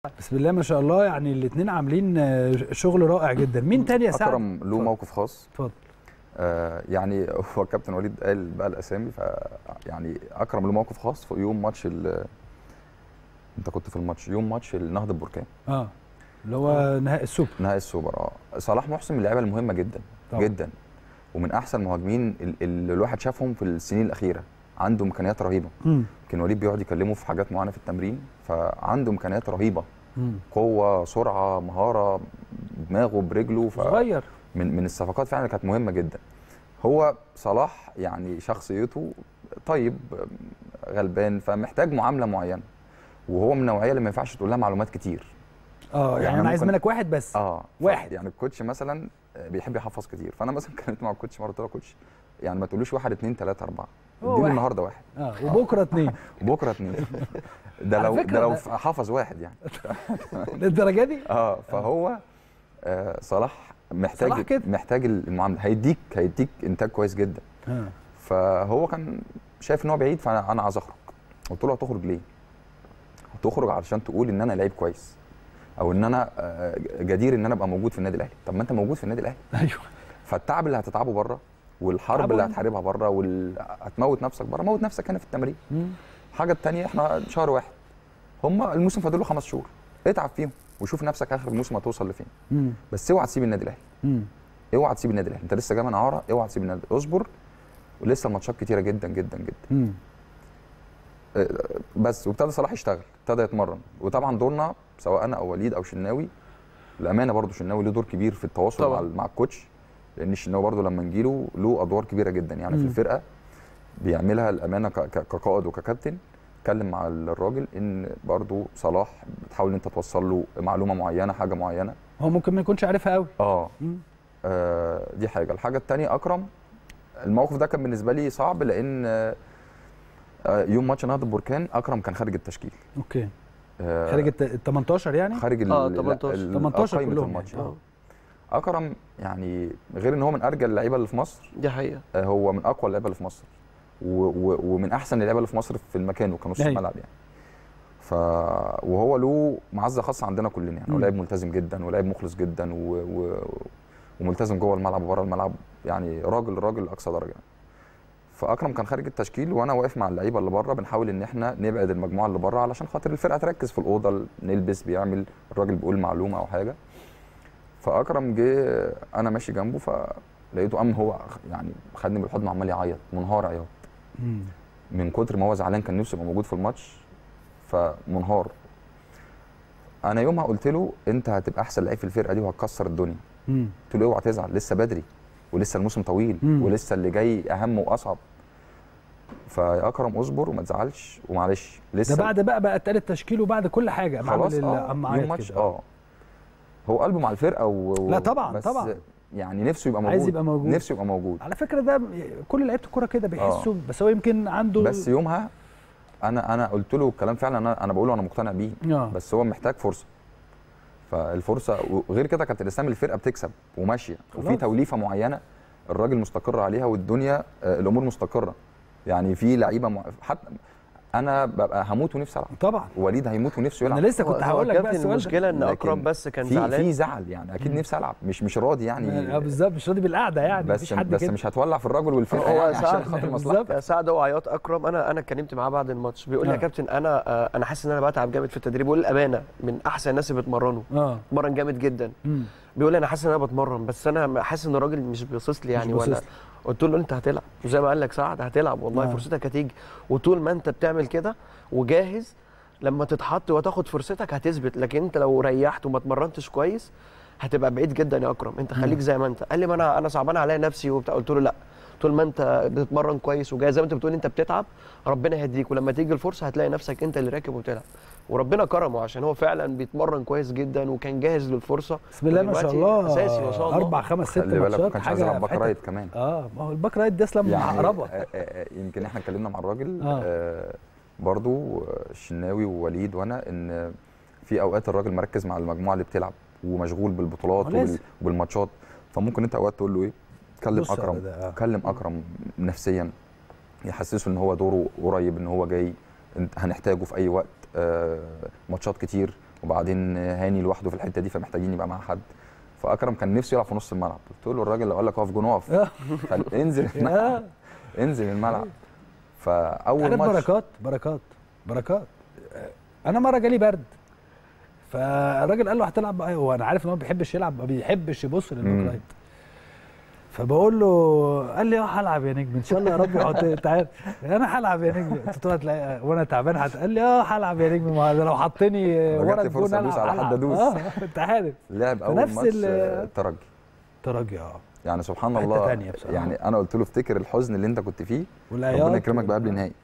بسم الله ما شاء الله يعني الاثنين عاملين آه، شغل رائع جدا مين تاني يا سعد اكرم له اتفضل. موقف خاص اتفضل آه يعني هو الكابتن وليد قال بقى الاسامي ف يعني اكرم له موقف خاص في يوم ماتش ال... انت كنت في الماتش يوم ماتش النهضه البركان اه اللي هو نهائي السوبر نهائي السوبر اه صلاح محسن من اللعيبه المهمه جدا طبعا. جدا ومن احسن المهاجمين ال- اللي الواحد شافهم في السنين الاخيره عنده امكانيات رهيبه مم. يمكن وليد بيقعد يكلمه في حاجات معينه في التمرين فعنده امكانيات رهيبه مم. قوه سرعه مهاره دماغه برجله ف... صغير من من الصفقات فعلا كانت مهمه جدا هو صلاح يعني شخصيته طيب غلبان فمحتاج معامله معينه وهو من النوعيه اللي ما ينفعش تقول لها معلومات كتير اه يعني, يعني انا عايز ممكن- منك واحد بس اه ف- واحد. يعني الكوتش مثلا بيحب يحفظ كتير فانا مثلا كلمت مع الكوتش مره قلت له يا كوتش يعني ما تقولوش واحد اثنين ثلاثه اربعه هو اديله واحد. النهارده واحد اه وبكره اثنين وبكره اثنين ده على لو فكرة ده لو ده- حفظ واحد يعني للدرجه دي اه فهو آه صلاح محتاج صلاح كده. محتاج المعامله هيديك هيديك انتاج كويس جدا آه. فهو كان شايف ان هو بعيد فانا انا عايز اخرج قلت له هتخرج ليه؟ هتخرج علشان تقول ان انا لعيب كويس او ان انا آه، جدير ان انا ابقى موجود في النادي الاهلي طب ما انت موجود في النادي الاهلي ايوه فالتعب اللي هتتعبه بره والحرب تعبه اللي هنا. هتحاربها بره وال... هتموت نفسك بره موت نفسك هنا في التمرين مم. الحاجه الثانيه احنا شهر واحد هم الموسم فاضل له خمس شهور اتعب فيهم وشوف نفسك اخر الموسم هتوصل لفين مم. بس اوعى تسيب النادي الاهلي مم. اوعى تسيب النادي الاهلي انت لسه جاي من اعاره اوعى تسيب النادي اصبر ولسه الماتشات كتيره جدا جدا جدا مم. بس وابتدى صلاح يشتغل ابتدى يتمرن وطبعا دورنا سواء انا او وليد او شناوي الامانه برضو شناوي له دور كبير في التواصل طبعاً. مع مع الكوتش لان الشناوي برضو لما نجيله له ادوار كبيره جدا يعني مم. في الفرقه بيعملها الامانه ك- ك- كقائد وككابتن اتكلم مع الراجل ان برضو صلاح بتحاول ان انت توصل له معلومه معينه حاجه معينه هو ممكن ما يكونش عارفها قوي اه مم. آه، دي حاجه الحاجه الثانيه اكرم الموقف ده كان بالنسبه لي صعب لان آه، آه، يوم ماتش نهضه البركان اكرم كان خارج التشكيل اوكي آه، خارج ال 18 يعني خارج ال- آه، ال- 18. ال- 18 قائمة كلهم الماتش يعني. آه. اكرم يعني غير ان هو من ارجل اللعيبه اللي في مصر دي حقيقه آه، هو من اقوى اللعيبه اللي في مصر و و ومن احسن اللعيبه اللي في مصر في المكان وكنص أيوة. الملعب يعني ف وهو له معزه خاصه عندنا كلنا يعني هو مم. لاعب ملتزم جدا ولاعب مخلص جدا و... و... وملتزم جوه الملعب وبره الملعب يعني راجل راجل لاقصى درجه يعني. فاكرم كان خارج التشكيل وانا واقف مع اللعيبه اللي بره بنحاول ان احنا نبعد المجموعه اللي بره علشان خاطر الفرقه تركز في الاوضه نلبس بيعمل الراجل بيقول معلومه او حاجه فاكرم جه انا ماشي جنبه فلقيته قام هو يعني خدني بالحضن وعمال يعيط منهار عياط مم. من كتر ما هو زعلان كان نفسه يبقى موجود في الماتش فمنهار انا يومها قلت له انت هتبقى احسن لعيب في الفرقه دي وهتكسر الدنيا مم. قلت له اوعى تزعل لسه بدري ولسه الموسم طويل مم. ولسه اللي جاي اهم واصعب فيا اكرم اصبر وما تزعلش ومعلش ده لسه بعد بقى بقى اتقال التشكيل وبعد كل حاجه أما خلاص عامل ال- اه أما يوم عيط ماتش كده. اه هو قلبه مع الفرقه و... و- لا طبعاً، بس طبعاً. يعني نفسه يبقى موجود عايز يبقى موجود. نفسه يبقى موجود على فكره ده كل لعيبه الكوره كده بيحسوا بس هو يمكن عنده بس يومها انا انا قلت له الكلام فعلا انا انا بقوله انا مقتنع بيه آه. بس هو محتاج فرصه فالفرصه وغير كده كابتن اسلام الفرقه بتكسب وماشيه وفي خلاص. توليفه معينه الراجل مستقر عليها والدنيا آه، الامور مستقره يعني في لعيبه مع... حتى انا ببقى هموت ونفسي العب طبعا وليد هيموت ونفسه انا يلعب لسه كنت هو- هقول هو لك بقى كابتن السؤال ده المشكله ان لكن اكرم بس كان في زعلان في زعل يعني اكيد نفسي العب مش مش راضي يعني اه بالظبط مش راضي بالقعده يعني بس مفيش حد بس كده مش هتولع في الراجل والفرقه هو يعني عشان ساعات- خاطر بالظبط. مصلحتك يا سعد هو عياط اكرم انا انا اتكلمت معاه بعد الماتش بيقول لي آه. يا كابتن انا آه، انا حاسس ان انا بتعب جامد في التدريب بيقول لي الامانه من احسن الناس اللي بتمرنوا اه بتمرن جامد جدا مم. بيقول لي انا حاسس ان انا بتمرن بس انا حاسس ان الراجل مش باصص لي يعني باصص ولا لي. قلت له انت هتلعب وزي ما قال لك سعد هتلعب والله آه. فرصتك هتيجي وطول ما انت بتعمل كده وجاهز لما تتحط وتاخد فرصتك هتثبت لكن انت لو ريحت وما اتمرنتش كويس هتبقى بعيد جدا يا اكرم انت خليك زي ما انت قال لي ما انا انا صعبان عليا نفسي وبتاع قلت له لا طول ما انت بتتمرن كويس وجاهز زي ما انت بتقول انت بتتعب ربنا يهديك ولما تيجي الفرصه هتلاقي نفسك انت اللي راكب وبتلعب وربنا كرمه عشان هو فعلا بيتمرن كويس جدا وكان جاهز للفرصه بسم الله ما شاء ودلوقتي الله اساسي ما شاء الله اربع خمس ست خلي بالك ما ماتشات كانش عايز يلعب حاجه باك في حتة- رايت كمان اه ما هو الباك رايت دي اصلا يعني معقربه آه، آه، آه، يمكن احنا اتكلمنا مع الراجل آه. آه. برضو آه، الشناوي ووليد وانا ان في اوقات الراجل مركز مع المجموعه اللي بتلعب ومشغول بالبطولات هو لازم. وبال- وبالماتشات فممكن انت اوقات تقول له ايه كلم بص على اكرم ده، آه. كلم اكرم نفسيا يحسسه ان هو دوره قريب ان هو جاي انت هنحتاجه في اي وقت آه، ماتشات كتير وبعدين هاني لوحده في الحته دي فمحتاجين يبقى معاه حد فاكرم كان نفسه يلعب في نص الملعب قلت له الراجل لو قال لك اقف جون اقف آه. خل- انزل الملعب يا انزل الملعب فاول عارف ماتش بركات بركات بركات انا مره جالي برد فالراجل قال له هتلعب معايا هو انا عارف ان هو ما بيحبش يلعب ما بيحبش يبص مم. للباك رايت فبقول له قال لي اه هلعب يا نجم ان شاء الله يا رب يحط انت عارف انا هلعب يا نجم قلت له هتلاقي وانا تعبان هت- قال لي اه هلعب يا نجم ما لو حطني لو ورا جات لي الجون فرصة أدوس العب على حد هلعب. أدوس. اه انت عارف لعب اول فنفس ماتش ال- آه، الترجي ترجي اه يعني سبحان حتة الله تانية بصراحة. يعني انا قلت له افتكر الحزن اللي انت كنت فيه والعياط ربنا يكرمك بقى قبل النهائي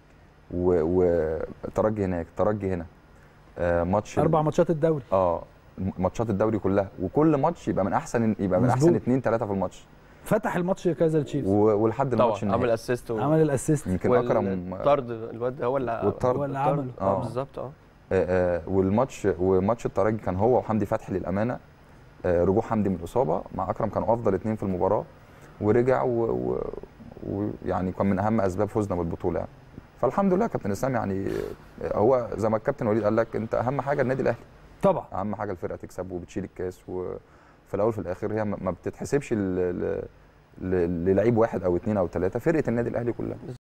وترجي هناك ترجي هنا آه ماتش ال- اربع ماتشات الدوري اه م- ماتشات الدوري كلها وكل ماتش يبقى من احسن يبقى من مظبوط. احسن اثنين ثلاثه في الماتش فتح الماتش كايزر تشيفز و- ولحد الماتش طبعا عمل النهائي اسيست عمل الاسيست يمكن اكرم طرد الواد هو اللي والطرد. هو اللي عمله. اه آه. بالظبط اه آه، آه، والماتش وماتش الترجي كان هو وحمدي فتحي للامانه آه، رجوع حمدي من الاصابه مع اكرم كانوا افضل اثنين في المباراه ورجع ويعني و... و... يعني كان من اهم اسباب فوزنا بالبطوله يعني فالحمد لله كابتن اسلام يعني آه، هو زي ما الكابتن وليد قال لك انت اهم حاجه النادي الاهلي طبعا اهم حاجه الفرقه تكسب وبتشيل الكاس وفي الاول وفي الاخر هي ما ما بتتحسبش ل- ل- ل- للعيب واحد او اثنين او ثلاثه فرقه النادي الاهلي كلها